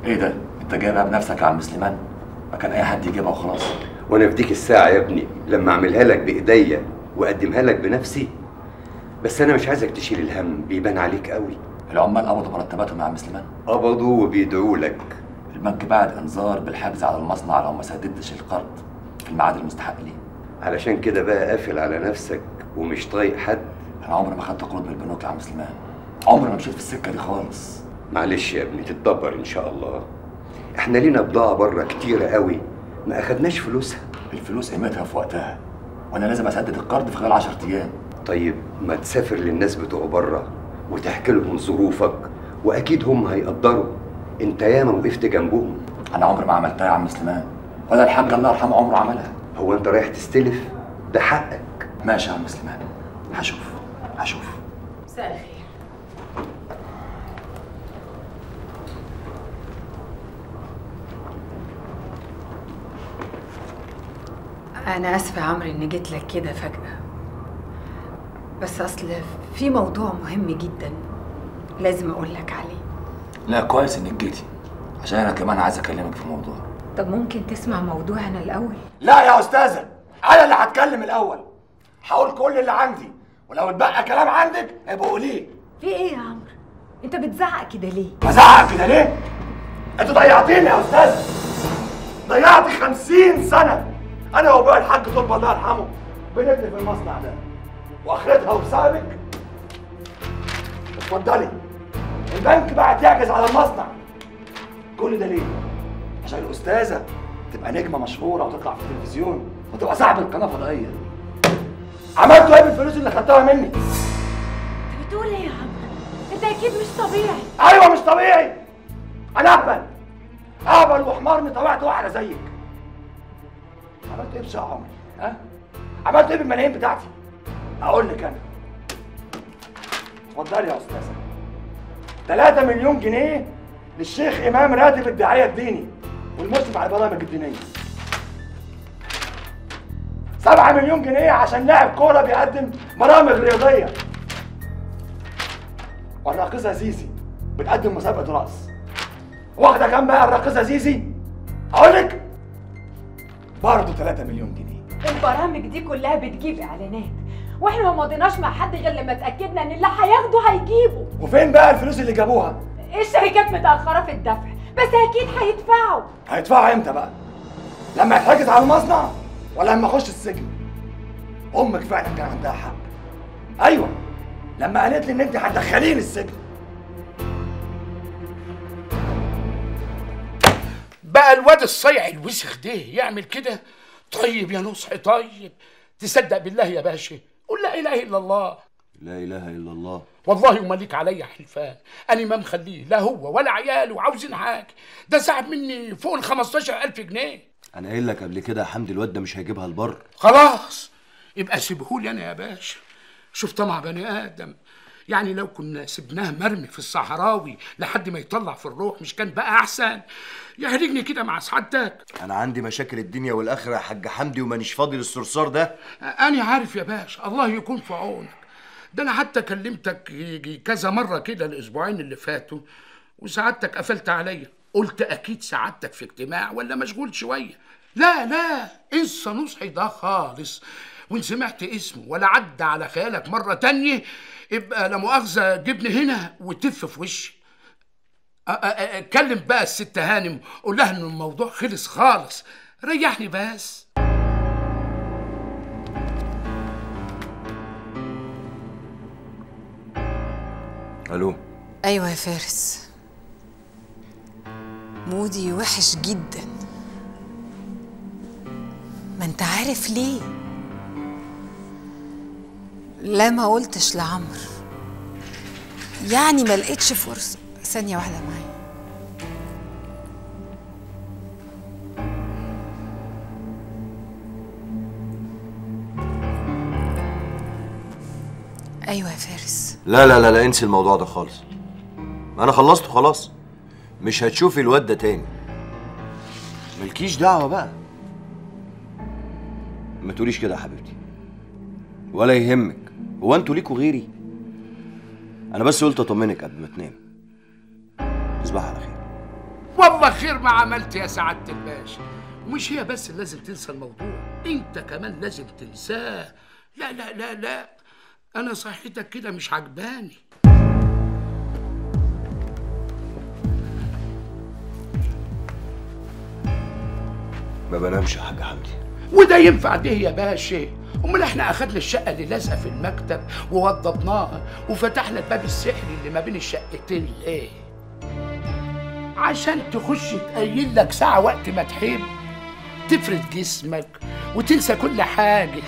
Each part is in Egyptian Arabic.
ايه ده انت جايبها بنفسك يا عم سليمان ما كان اي حد يجيبها وخلاص وانا في ديك الساعه يا ابني لما اعملها لك بايديا واقدمها لك بنفسي بس انا مش عايزك تشيل الهم بيبان عليك قوي العمال قبضوا مرتباتهم يا عم سليمان قبضوا وبيدعوا لك البنك بعت انذار بالحجز على المصنع لو ما سددتش القرض في الميعاد المستحق ليه علشان كده بقى قافل على نفسك ومش طايق حد انا عمري ما خدت قروض من البنوك يا عم سليمان عمري ما مشيت في السكه دي خالص معلش يا ابني تتدبر ان شاء الله احنا لينا بضاعه بره كتيره قوي ما اخدناش فلوسها الفلوس قيمتها في وقتها وانا لازم اسدد القرض في خلال 10 ايام طيب ما تسافر للناس بتوع بره وتحكي لهم ظروفك واكيد هم هيقدروا انت ياما وقفت جنبهم انا عمري ما عملتها يا عم سليمان ولا الحاج الله يرحمه عمره عملها هو انت رايح تستلف ده حقك ماشي يا عم سليمان هشوف هشوف مساء الخير أنا آسفة يا عمرو إني جيت لك كده فجأة بس أصل في موضوع مهم جدا لازم أقول لك عليه لا كويس انك جيتي عشان انا كمان عايز اكلمك في موضوع طب ممكن تسمع موضوعنا الأول لا يا استاذه انا اللي هتكلم الاول هقول كل اللي عندي ولو اتبقى كلام عندك ابقى قوليه في إيه يا عمرو؟ أنت بتزعق كده ليه؟ ازعق كده ليه؟ انت ضيعتيني يا استاذ ضيعت خمسين سنة أنا وأبويا الحاج طلب الله يرحمه بنبني في المصنع ده وآخرتها وبسببك اتفضلي البنك بعت يعجز على المصنع كل ده ليه؟ عشان الأستاذة تبقى نجمة مشهورة وتطلع في التلفزيون وتبقى صاحبة قناة فضائية عملتوا ايه بالفلوس اللي خدتوها مني؟ أنت بتقول إيه يا عمرو؟ أنت أكيد مش طبيعي ايوه مش طبيعي انا اهبل اهبل وحمار طلعت واحده زيك عملت ايه بشقى عمري ها عملت ايه بالملايين بتاعتي اقول لك انا اتفضلي يا استاذه 3 مليون جنيه للشيخ امام راتب الداعيه الديني والمسلم على البرامج الدينيه 7 مليون جنيه عشان لاعب كوره بيقدم برامج رياضيه والراقصه زيزي بتقدم مسابقه رقص واخده كام بقى الراقصه زيزي اقول لك برضه 3 مليون جنيه البرامج دي كلها بتجيب إعلانات واحنا ما مضيناش مع حد غير لما اتاكدنا ان اللي هياخده هيجيبه وفين بقى الفلوس اللي جابوها الشركات متاخره في الدفع بس اكيد هيدفعوا هيدفعوا امتى بقى لما يتحجز على المصنع ولا لما اخش السجن امك فعلا كان عندها حق ايوه لما قالت لي ان انت هتدخليني السجن بقى الواد الصيع الوسخ ده يعمل كده طيب يا نصحي طيب تصدق بالله يا باشا قول لا اله الا الله لا اله الا الله والله وما ليك عليا حلفان انا ما مخليه لا هو ولا عياله عاوزين حاجه ده سحب مني فوق ال 15000 جنيه انا قايل لك قبل كده يا حمدي الواد ده مش هيجيبها البر خلاص يبقى سيبهولي انا يا باشا شوف طمع بني ادم يعني لو كنا سبناه مرمي في الصحراوي لحد ما يطلع في الروح مش كان بقى احسن يهرجني كده مع سعادتك انا عندي مشاكل الدنيا والاخره يا حاج حمدي ومانيش فاضي للصرصار ده انا عارف يا باشا الله يكون في عونك ده انا حتى كلمتك يجي كذا مره كده الاسبوعين اللي فاتوا وسعادتك قفلت عليا قلت اكيد سعادتك في اجتماع ولا مشغول شويه لا لا انسى نصحي ده خالص وان سمعت اسمه ولا عدى على خيالك مره تانية يبقى لا مؤاخذه جبني هنا وتف في وشي أ- أ- أ- اتكلم بقى الست هانم قول لها ان الموضوع خلص خالص ريحني بس الو ايوه يا فارس مودي وحش جدا ما انت عارف ليه لا ما قلتش لعمرو يعني ما لقيتش فرصه ثانيه واحده معايا ايوه يا فارس لا لا لا لا انسي الموضوع ده خالص انا خلصته خلاص مش هتشوفي الواد ده تاني مالكيش دعوه بقى ما تقوليش كده يا حبيبتي ولا يهمك هو انتوا ليكوا غيري انا بس قلت اطمنك قبل ما تنام تصبح على خير والله خير ما عملت يا سعاده الباشا ومش هي بس اللي لازم تنسى الموضوع انت كمان لازم تنساه لا لا لا لا انا صحتك كده مش عجباني ما بنامش يا حاج حمدي وده ينفع ده يا باشا امال احنا اخدنا الشقه اللي لازقه في المكتب ووضبناها وفتحنا الباب السحري اللي ما بين الشقتين ليه عشان تخش تقيل لك ساعه وقت ما تحب تفرد جسمك وتنسى كل حاجه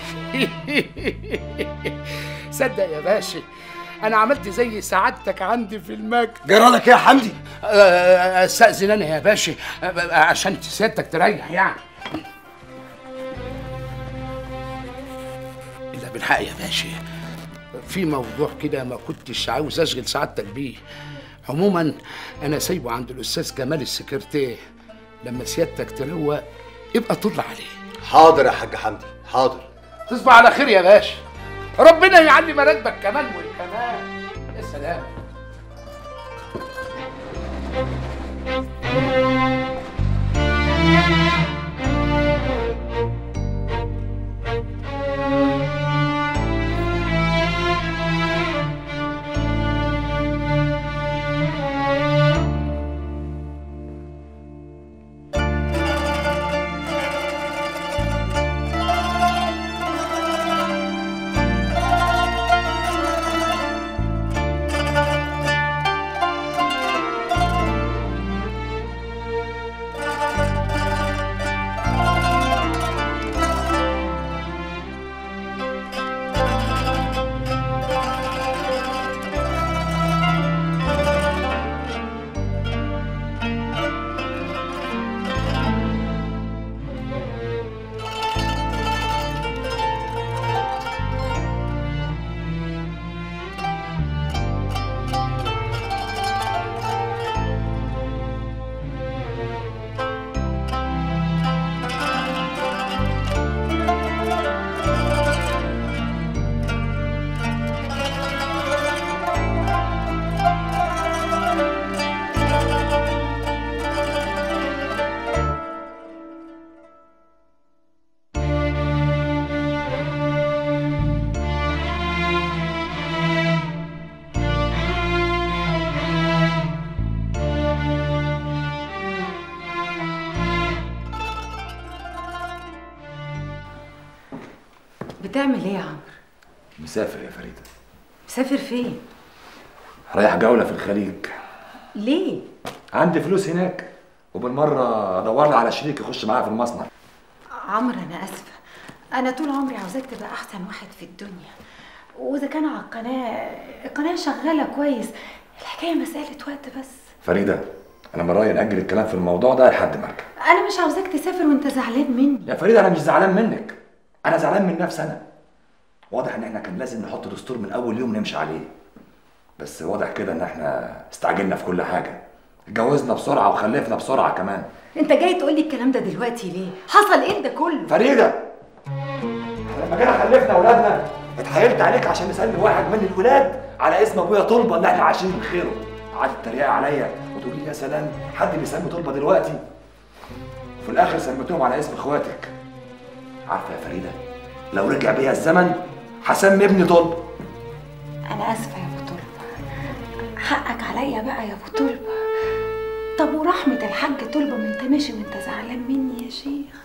صدق يا باشا انا عملت زي سعادتك عندي في المكتب جرالك ايه يا حمدي آه، استاذن انا يا باشا آه، عشان سيادتك تريح يعني الا بالحق يا باشا في موضوع كده ما كنتش عاوز اشغل سعادتك بيه عموما انا سايبه عند الاستاذ كمال السكرتير لما سيادتك تروق ابقى طل عليه حاضر يا حاج حمدي حاضر تصبح على خير يا باشا ربنا يعلي مراتبك كمان والكمان يا سلام بتعمل ايه يا عمرو مسافر يا فريده مسافر فين رايح جوله في الخليج ليه عندي فلوس هناك وبالمره ادور لي على شريك يخش معايا في المصنع عمرو انا اسفه انا طول عمري عاوزاك تبقى احسن واحد في الدنيا واذا كان على القناه القناه شغاله كويس الحكايه مساله وقت بس فريده انا من رايي ناجل الكلام في الموضوع ده لحد ما ارجع انا مش عاوزاك تسافر وانت زعلان مني يا فريده انا مش زعلان منك انا زعلان من نفسي انا واضح ان احنا كان لازم نحط دستور من اول يوم نمشي عليه بس واضح كده ان احنا استعجلنا في كل حاجه اتجوزنا بسرعه وخلفنا بسرعه كمان انت جاي تقولي الكلام ده دلوقتي ليه حصل ايه ده كله فريده لما جينا خلفنا اولادنا اتحايلت عليك عشان نسلم واحد من الولاد على اسم ابويا طلبه اللي احنا عايشين من خيره قعدت تتريق عليا وتقولي لي يا سلام حد بيسمي طلبه دلوقتي وفي الاخر سميتهم على اسم اخواتك عارفه يا فريده لو رجع بيا الزمن هسمي ابني طلبه انا اسفه يا ابو طلبه حقك عليا بقى يا ابو طلبه طب ورحمه الحاج طلبه ما انت ماشي وانت زعلان مني يا شيخ